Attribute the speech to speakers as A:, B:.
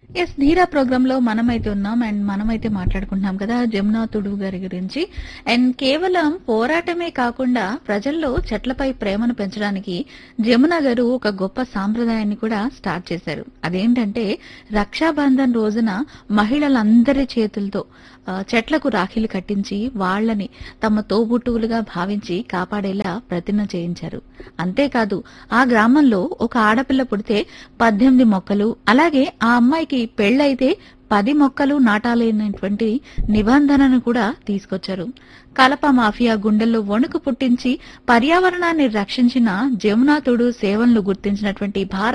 A: yes ధీరా programme లో మనమైతే ఉన్నాం అండ్ మనమైతే మాట్లాడుకుంటున్నాం కదా జమునా తుడు గారి గురించి అండ్ కేవలం పోరాటమే కాకుండా ప్రజల్లో చెట్లపై ప్రేమను పెంచడానికి జమున గారు ఒక గొప్ప సాంప్రదాయాన్ని కూడా స్టార్ట్ చేశారు అదేంటంటే రక్షాబంధన్ రోజున మహిళలందరి చేతులతో ఆ, చెట్లకు రాఖీలు కట్టించి వాళ్ళని తమ తోబుట్టువులుగా భావించి కాపాడేలా ప్రతిజ్ఞ చేయించారు అంతేకాదు ఆ గ్రామంలో ఒక ఆడపిల్ల పుడితే పద్దెనిమిది మొక్కలు అలాగే ఆ అమ్మాయికి పెళ్ళైతే పది మొక్కలు నాటాలనేటువంటి నిబంధనను కూడా తీసుకొచ్చారు కలప మాఫియా గుండెల్లో వణుకు పుట్టించి పర్యావరణాన్ని రక్షించిన జమునాథుడు సేవలను గుర్తించినటువంటి భారత